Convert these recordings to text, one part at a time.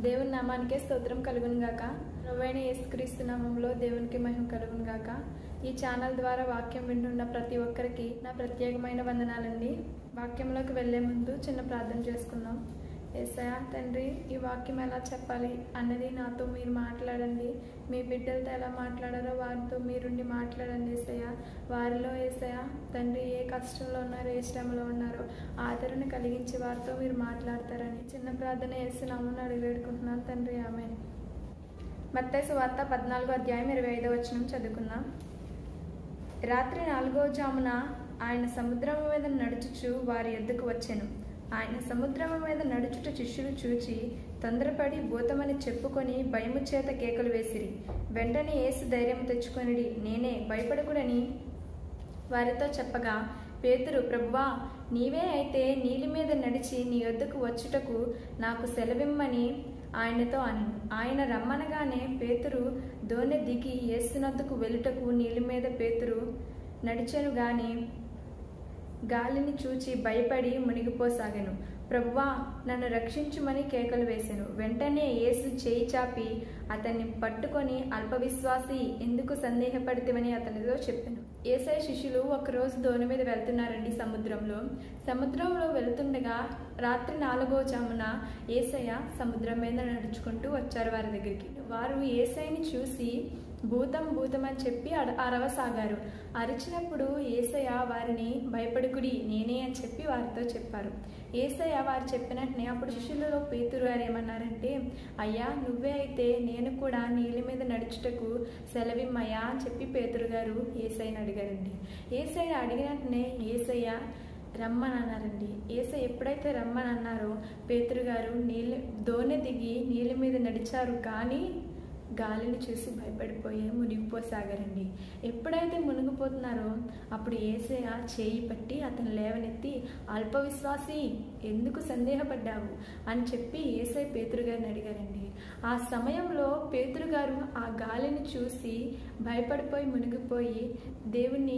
దేవుని నామానికే స్తోత్రం కలుగును గాక ప్రవైన యేసుక్రీస్తు నామంలో దేవునికి మహిమ కలుగును గాక ఈ ఛానల్ ద్వారా వాక్యం వింటున్న ప్రతి ఒక్కరికి నా ప్రత్యేకమైన వందనాలండి వాక్యంలోకి వెళ్లే ముందు చిన్న ప్రార్థన చేసుకుందాం ఏసయా తండ్రి ఈ వాక్యం ఎలా చెప్పాలి అన్నది నాతో మీరు మాట్లాడండి మీ బిడ్డలతో ఎలా మాట్లాడారో వారితో మీరుండి మాట్లాడండి ఏసయ్య వారిలో ఏసయ్య తండ్రి ఏ కష్టంలో ఉన్నారో ఏ శ్రమలో ఉన్నారో ఆదరణ కలిగించి వారితో మీరు మాట్లాడతారని చిన్న ప్రార్థన వేసి నమ్మని అడిగి వేడుకుంటున్నాను తండ్రి ఆమె మత్తయి వార్త పద్నాలుగో అధ్యాయం ఇరవై ఐదో వచనం చదువుకుందాం రాత్రి నాలుగో జామున ఆయన సముద్రం మీద నడుచుచు వారి ఎద్దుకు వచ్చెను ఆయన సముద్రము మీద నడుచుట శిష్యులు చూచి తొందరపడి భూతమని చెప్పుకొని భయము చేత కేకలు వేసిరి వెంటనే ఏసు ధైర్యం తెచ్చుకొనిడి నేనే భయపడకుడని వారితో చెప్పగా పేతురు ప్రభువా నీవే అయితే నీలి మీద నడిచి నీ వద్దకు వచ్చుటకు నాకు సెలవిమ్మని ఆయనతో అని ఆయన రమ్మనగానే పేతురు దోణి దిగి ఏసునద్దకు వెళ్ళుటకు నీళ్ళ మీద పేతురు నడిచెను గాని గాలిని చూచి భయపడి మునిగిపోసాగాను ప్రభువా నన్ను రక్షించుమని కేకలు వేశాను వెంటనే యేసు చేయి చాపి అతన్ని పట్టుకొని అల్పవిశ్వాసి ఎందుకు సందేహపడితేవని అతనితో చెప్పాను ఏసై శిష్యులు ఒకరోజు దోణి మీద వెళ్తున్నారండి సముద్రంలో సముద్రంలో వెళ్తుండగా రాత్రి నాలుగో జామున ఏసయ్య సముద్రం మీద నడుచుకుంటూ వచ్చారు వారి దగ్గరికి వారు ఏసైని చూసి భూతం భూతం అని చెప్పి అడ అరవసాగారు అరిచినప్పుడు ఏసయ్య వారిని భయపడుకుడి నేనే అని చెప్పి వారితో చెప్పారు ఏసయ్య వారు చెప్పినట్టునే అప్పుడు శిష్యులలో పేతురు గారు ఏమన్నారంటే అయ్యా నువ్వే అయితే నేను కూడా నీళ్ళ మీద నడుచుటకు సెలవిమ్మయ్యా అని చెప్పి పేతురు గారు ఏసైని అడిగారండి ఏసయ్య అడిగినట్టునే ఏసయ్య రమ్మని అన్నారండి ఏసై ఎప్పుడైతే రమ్మని అన్నారో పేతురు గారు నీళ్ళ దోణి దిగి నీళ్ళ మీద నడిచారు కానీ గాలిని చూసి భయపడిపోయి మునిగిపోసాగారండి ఎప్పుడైతే మునిగిపోతున్నారో అప్పుడు ఏసయ చేయి పట్టి అతను లేవనెత్తి అల్పవిశ్వాసి ఎందుకు సందేహపడ్డావు అని చెప్పి ఏసై పేతురు గారిని అడిగారండి ఆ సమయంలో పేతురు గారు ఆ గాలిని చూసి భయపడిపోయి మునిగిపోయి దేవుణ్ణి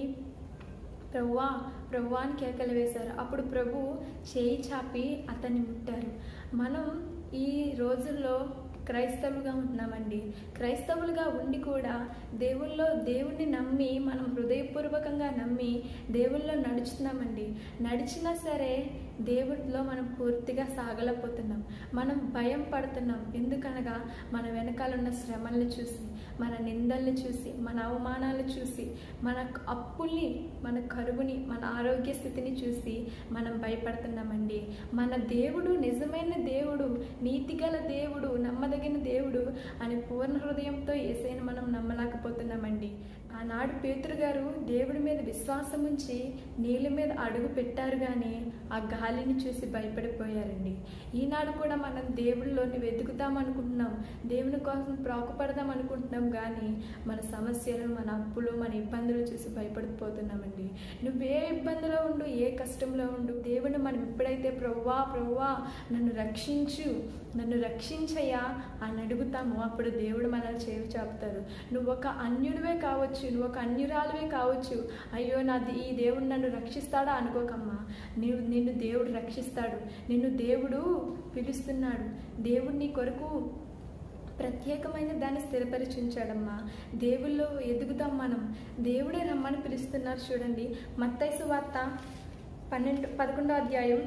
ప్రభువా ప్రభువా అని కేకలు వేశారు అప్పుడు ప్రభు చేయి చాపి అతన్ని ముట్టారు మనం ఈ రోజుల్లో క్రైస్తవులుగా ఉంటున్నామండి క్రైస్తవులుగా ఉండి కూడా దేవుల్లో దేవుణ్ణి నమ్మి మనం హృదయపూర్వకంగా నమ్మి దేవుల్లో నడుచుతున్నామండి నడిచినా సరే దేవుడిలో మనం పూర్తిగా సాగలేకపోతున్నాం మనం భయం పడుతున్నాం ఎందుకనగా మన వెనకాల ఉన్న శ్రమల్ని చూసి మన నిందల్ని చూసి మన అవమానాలు చూసి మన అప్పుల్ని మన కరువుని మన ఆరోగ్య స్థితిని చూసి మనం భయపడుతున్నామండి మన దేవుడు నిజమైన దేవుడు నీతిగల దేవుడు నమ్మదగిన దేవుడు అని పూర్ణ హృదయంతో ఏసైనా మనం నమ్మలేకపోతున్నామండి ఆనాడు పేతురు గారు దేవుడి మీద విశ్వాసం ఉంచి నీళ్ళ మీద అడుగు పెట్టారు కానీ ఆ గాలిని చూసి భయపడిపోయారండి ఈనాడు కూడా మనం దేవుళ్ళలోని వెతుకుతాం అనుకుంటున్నాం దేవుని కోసం ప్రాకుపడదాం అనుకుంటున్నాం కానీ మన సమస్యలు మన అప్పులు మన ఇబ్బందులు చూసి భయపడిపోతున్నామండి నువ్వే ఇబ్బందిలో ఉండు ఏ కష్టంలో ఉండు దేవుని మనం ఎప్పుడైతే ప్రవ్వా ప్రవ్వా నన్ను రక్షించు నన్ను రక్షించయ్యా అని అడుగుతాము అప్పుడు దేవుడు మనల్ని చేవి చాపుతారు నువ్వు ఒక అన్యుడివే కావచ్చు నువ్వు ఒక అన్యురాలువే కావచ్చు అయ్యో నాది ఈ దేవుడు నన్ను రక్షిస్తాడా అనుకోకమ్మా నీవు నిన్ను దేవుడు రక్షిస్తాడు నిన్ను దేవుడు పిలుస్తున్నాడు దేవుడు నీ కొరకు ప్రత్యేకమైన దాన్ని స్థిరపరిచించాడమ్మా దేవుల్లో ఎదుగుతాం మనం దేవుడే రమ్మని పిలుస్తున్నారు చూడండి మత్తైసు వార్త పన్నెండు పదకొండో అధ్యాయం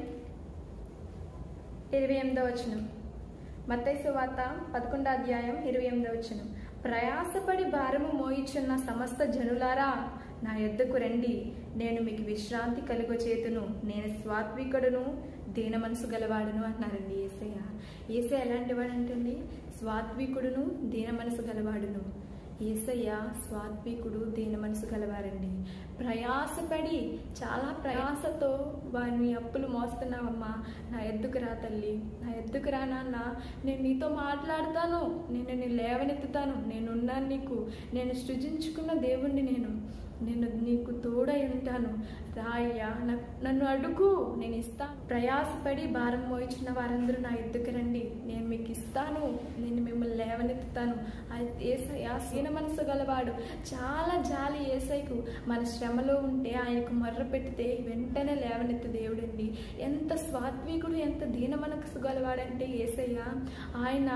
ఇరవై ఎనిమిదో వచనం మత్తైసు వార్త పదకొండో అధ్యాయం ఇరవై ఎనిమిదో వచనం ప్రయాసపడి భారము మోయిచున్న సమస్త జనులారా నా యొద్దకు రండి నేను మీకు విశ్రాంతి కలుగ చేతును నేను స్వాత్వికుడును దీన మనసు గలవాడును అన్నారండి ఏసయ్య ఏసయ్య ఎలాంటి వాడంటండి స్వాత్వికుడును దీన మనసు గలవాడును ఏసయ్య స్వాత్వికుడు దీన మనసు గలవారండి ప్రయాసపడి చాలా ప్రయాసతో వారిని అప్పులు మోస్తున్నావమ్మా నా ఎద్దుకు రా తల్లి నా ఎద్దుకు రా నాన్న నేను నీతో మాట్లాడతాను నేను నేను లేవనెత్తుతాను నేనున్నాను నీకు నేను సృజించుకున్న దేవుణ్ణి నేను నేను నీకు తోడై ఉంటాను రాయ్యా నాకు నన్ను అడుగు నేను ఇస్తాను ప్రయాసపడి భారం మోయించిన వారందరూ నా ఎద్దుకు రండి నేను మీకు ఇస్తాను నేను మిమ్మల్ని లేవనెత్తుతాను ఏసయ్య సీన మనసు గలవాడు చాలా జాలి ఏసైకు మన శ్రమలో ఉంటే ఆయనకు మర్ర పెడితే వెంటనే లేవనెత్తు దేవుడండి ఎంత స్వాత్వికుడు ఎంత దీన మనసు గలవాడంటే ఏసయ్య ఆయన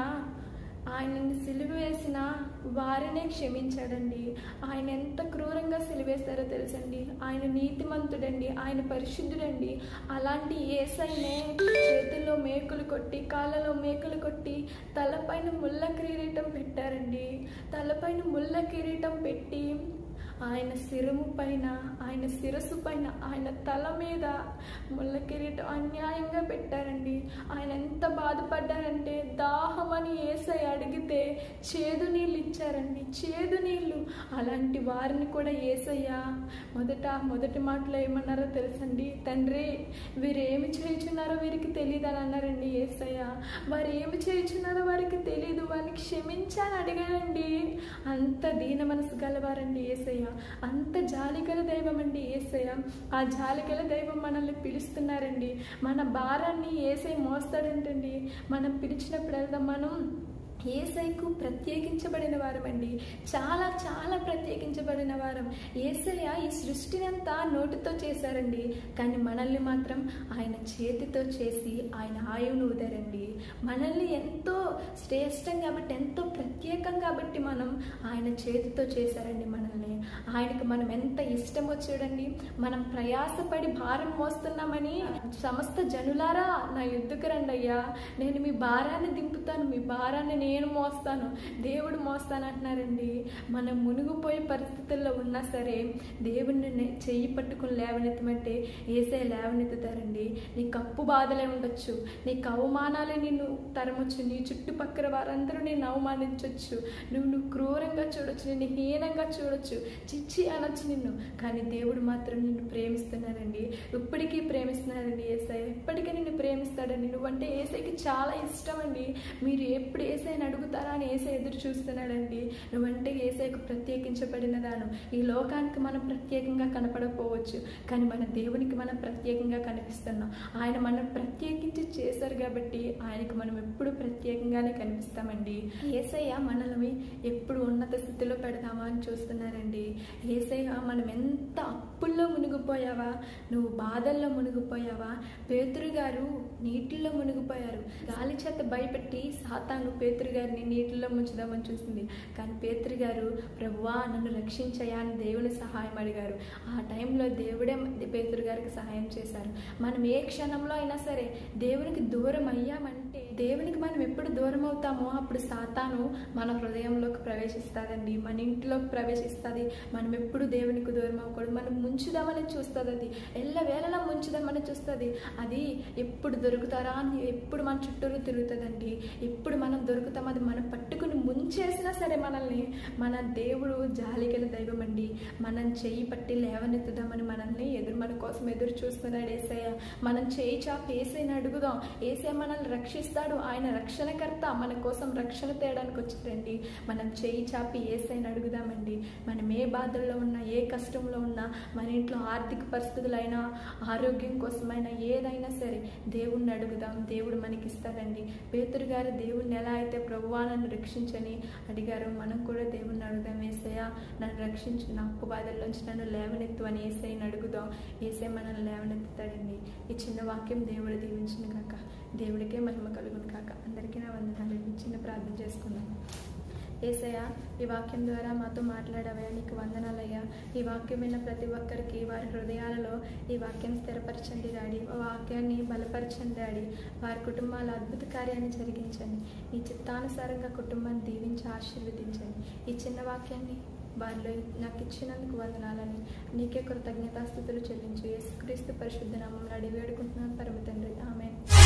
ఆయనని సిలువ వేసిన వారినే క్షమించాడండి ఆయన ఎంత క్రూరంగా సిలువేస్తారో తెలుసండి ఆయన నీతిమంతుడండి ఆయన పరిశుద్ధుడండి అలాంటి ఏసైనే చేతుల్లో మేకులు కొట్టి కాళ్ళలో మేకులు కొట్టి తలపైన ముళ్ళ కిరీటం పెట్టారండి తలపైన ముళ్ళ కిరీటం పెట్టి ఆయన శిరము పైన ఆయన శిరస్సు పైన ఆయన తల మీద ముళ్ళ కిరీటం అన్యాయంగా పెట్టారండి ఆయన ఎంత బాధపడ్డారంటే దాహమని ఏసై అడిగితే చేదు నీళ్ళు ఇచ్చారండి చేదు నీళ్ళు అలాంటి వారిని కూడా ఏసయ్య మొదట మొదటి మాటలో ఏమన్నారో తెలుసండి తండ్రి వీరు ఏమి చేయుచున్నారో వీరికి తెలియదు అని అన్నారండి ఏసయ్య వారు ఏమి చేయుచున్నారో వారికి తెలియదు వారిని క్షమించాలని అడిగారండి అంత దీన మనసు గలవారండి ఏసయ్య అంత జాలిగల దైవం అండి ఏసయ్య ఆ జాలిగల దైవం మనల్ని పిలుస్తున్నారండి మన భారాన్ని ఏసై మోస్తాడంటండి మనం పిలిచినప్పుడల్లా మనం ఏసైకు ప్రత్యేకించబడిన వారమండి చాలా చాలా ప్రత్యేకించబడిన వారం ఏసయ్య ఈ సృష్టిని అంతా నోటితో చేశారండి కానీ మనల్ని మాత్రం ఆయన చేతితో చేసి ఆయన ఆయువును ఉదరండి మనల్ని ఎంతో శ్రేష్టం కాబట్టి ఎంతో ప్రత్యేకం కాబట్టి మనం ఆయన చేతితో చేశారండి మనల్ని ఆయనకు మనం ఎంత ఇష్టం వచ్చాడండి మనం ప్రయాసపడి భారం మోస్తున్నామని సమస్త జనులారా నా ఎద్దుకు రండి అయ్యా నేను మీ భారాన్ని దింపుతాను మీ భారాన్ని నేను మోస్తాను దేవుడు మోస్తాను అంటున్నారండి మనం మునిగిపోయే పరిస్థితుల్లో ఉన్నా సరే దేవుడిని నే- చెయ్యి పట్టుకుని లేవనెత్తమంటే ఏసే లేవనెత్తుతారండి నీకు అప్పు బాధలే ఉండొచ్చు నీకు అవమానాలే నిన్ను తరమొచ్చు నీ చుట్టుపక్కల వారందరూ నేను అవమానించవచ్చు నువ్వు నువ్వు క్రూరంగా చూడొచ్చు నిన్ను హీనంగా చూడొచ్చు చిచ్చి అనొచ్చు నిన్ను కానీ దేవుడు మాత్రం నిన్ను ప్రేమిస్తున్నారండి ఇప్పటికీ ప్రేమిస్తున్నారండి ఏసై ఎప్పటికీ నిన్ను ప్రేమిస్తాడండి నువ్వంటే ఏసైకి చాలా ఇష్టం అండి మీరు ఎప్పుడు ఏసైని అడుగుతారా అని ఏసై ఎదురు చూస్తున్నాడండి నువ్వంటే ఏసైకు ప్రత్యేకించబడినదాను ఈ లోకానికి మనం ప్రత్యేకంగా కనపడకపోవచ్చు కానీ మన దేవునికి మనం ప్రత్యేకంగా కనిపిస్తున్నాం ఆయన మనం ప్రత్యేకించి చేశారు కాబట్టి ఆయనకు మనం ఎప్పుడు ప్రత్యేకంగానే కనిపిస్తామండి ఏసయ్య మనల్ని ఎప్పుడు ఉన్నత స్థితిలో పెడదామా అని చూస్తున్నారండి ఏసయ్య మనం ఎంత అప్పుల్లో మునిగిపోయావా నువ్వు బాధల్లో మునిగిపోయావా పేతురు గారు నీటిల్లో మునిగిపోయారు గాలి చేత భయపెట్టి సాతాను పేతురు గారిని నీటిలో ముంచుదామని చూసింది కానీ పేతురు గారు ప్రభువా నన్ను రక్షించయా అని దేవుని సహాయం అడిగారు ఆ టైంలో దేవుడే పేతురు గారికి సహాయం చేశారు మనం ఏ క్షణంలో అయినా సరే దేవునికి దూరం అయ్యామంటే దేవునికి మనం ఎప్పుడు దూరం అవుతామో అప్పుడు సాతాను మన హృదయంలోకి ప్రవేశిస్తుందండి మన ఇంటిలోకి ప్రవేశిస్తుంది మనం ఎప్పుడు దేవునికి దూరం అవ్వకూడదు మనం ముంచుదామని చూస్తుంది అది ఎల్ల వేళలా ముంచుదామని చూస్తుంది అది ఎప్పుడు దొరుకుతారా అని ఎప్పుడు మన చుట్టూరు తిరుగుతుందండి ఎప్పుడు మనం దొరుకుతాం అది మనం పట్టుకుని ముంచేసినా సరే మనల్ని మన దేవుడు జాలిగల దైవం అండి మనం చెయ్యి పట్టి లేవనెత్తుదామని మనల్ని ఎదురు మన కోసం ఎదురు చూస్తున్నాడు ఏసయ్య మనం చేయి చాపి ఏసైని అడుగుదాం ఏసే మనల్ని రక్షిస్తాడు ఆయన రక్షణకర్త మన కోసం రక్షణ తేయడానికి వచ్చారండి మనం చేయి చాపి ఏసైని అడుగుదామండి మనం ఏ బాధల్లో ఉన్నా ఏ కష్టంలో ఉన్నా మన ఇంట్లో ఆర్థిక పరిస్థితులైనా ఆరోగ్యం కోసమైనా ఏదైనా సరే దేవుణ్ణి అడుగుదాం దేవుడు మనకి ఇస్తాడండి పేతురు గారు దేవుణ్ణి ఎలా అయితే ప్రభువా నన్ను రక్షించని అడిగారు మనం కూడా దేవుణ్ణి అడుగుదాం ఏసయ్య నన్ను రక్షించు నా అప్పు బాధల్లోంచి నన్ను లేవనెత్తు అని ఏసైని అడుగుదాం ఏసై మనల్ని లేవనెత్తుతాడండి ఈ చిన్న వాక్యం దేవుడు దీవించిన కాక దేవుడికే మహిమ కలుగును కాక అందరికీ నా వందనాలు చిన్న ప్రార్థన చేసుకుందాం ఏసయ్య ఈ వాక్యం ద్వారా మాతో మాట్లాడవయ్యా నీకు వందనాలయ్యా ఈ వాక్యం విన్న ప్రతి ఒక్కరికి వారి హృదయాలలో ఈ వాక్యం స్థిరపరచండి డాడీ ఆ వాక్యాన్ని బలపరచండి డాడీ వారి కుటుంబాల అద్భుత కార్యాన్ని జరిగించండి నీ చిత్తానుసారంగా కుటుంబాన్ని దీవించి ఆశీర్వదించండి ఈ చిన్న వాక్యాన్ని వారిలో నాకు ఇచ్చినందుకు వందనాలని నీకే కృతజ్ఞతాస్థుతులు చెల్లించు యేసుక్రీస్తు పరిశుద్ధ నామంలో అడిగి వేడుకుంటున్నాను పరమ తండ్రి ఆమె